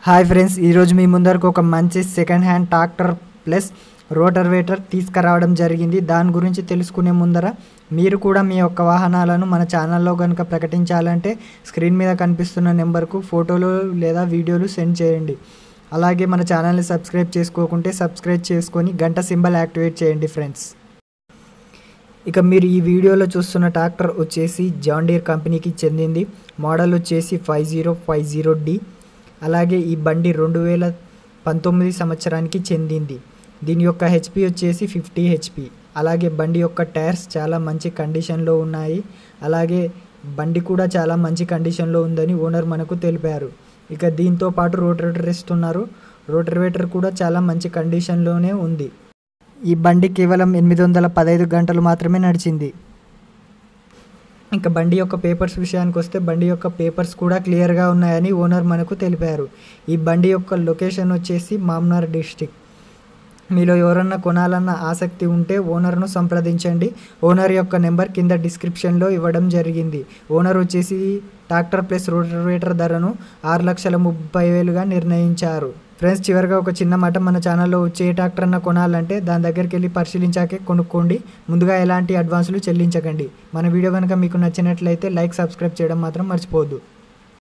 hi friends ఈరోజు మీ ముందరకు ఒక మంచి second hand tractor plus rotavator తీసుకురావడం జరిగింది దాని గురించి తెలుసుకునే ముందర మీరు కూడా మీ యొక్క వాహనాలను మన ఛానల్లో కనుక ప్రకటించాలంటే స్క్రీన్ మీద కనిపిస్తున్న నెంబర్కు ఫోటోలు లేదా వీడియోలు సెండ్ చేయండి అలాగే మన ఛానల్ని సబ్స్క్రైబ్ చేసుకోకుంటే సబ్స్క్రైబ్ చేసుకొని గంట సింబల్ యాక్టివేట్ చేయండి ఫ్రెండ్స్ ఇక మీరు ఈ వీడియోలో చూస్తున్న ట్రాక్టర్ వచ్చేసి జాండీర్ కంపెనీకి చెందింది మోడల్ వచ్చేసి five zero five zero D అలాగే ఈ బండి రెండు వేల పంతొమ్మిది సంవత్సరానికి చెందింది దీని యొక్క హెచ్పి వచ్చేసి ఫిఫ్టీ హెచ్పి అలాగే బండి యొక్క టైర్స్ చాలా మంచి కండిషన్లో ఉన్నాయి అలాగే బండి కూడా చాలా మంచి కండిషన్లో ఉందని ఓనర్ మనకు తెలిపారు ఇక దీంతో పాటు రోటరేటర్ ఇస్తున్నారు రోటరేటర్ కూడా చాలా మంచి కండిషన్లోనే ఉంది ఈ బండి కేవలం ఎనిమిది వందల పదహైదు గంటలు మాత్రమే నడిచింది ఇంకా బండి యొక్క పేపర్స్ విషయానికి వస్తే బండి యొక్క పేపర్స్ కూడా క్లియర్గా ఉన్నాయని ఓనర్ మనకు తెలిపారు ఈ బండి యొక్క లొకేషన్ వచ్చేసి మామ్నార్ డిస్టిక్ మీలో ఎవరన్నా కొనాలన్న ఆసక్తి ఉంటే ఓనర్ను సంప్రదించండి ఓనర్ యొక్క నెంబర్ కింద డిస్క్రిప్షన్లో ఇవ్వడం జరిగింది ఓనర్ వచ్చేసి ట్రాక్టర్ ప్లస్ రోటవేటర్ ధరను ఆరు లక్షల ముప్పై వేలుగా నిర్ణయించారు ఫ్రెండ్స్ చివరిగా ఒక చిన్న మాట మన ఛానల్లో వచ్చే ఏ ట్రాక్టర్ అన్న కొనాలంటే దాని దగ్గరికి వెళ్ళి పరిశీలించాకే కొనుక్కోండి ముందుగా ఎలాంటి అడ్వాన్సులు చెల్లించకండి మన వీడియో కనుక మీకు నచ్చినట్లయితే లైక్ సబ్స్క్రైబ్ చేయడం మాత్రం మర్చిపోవద్దు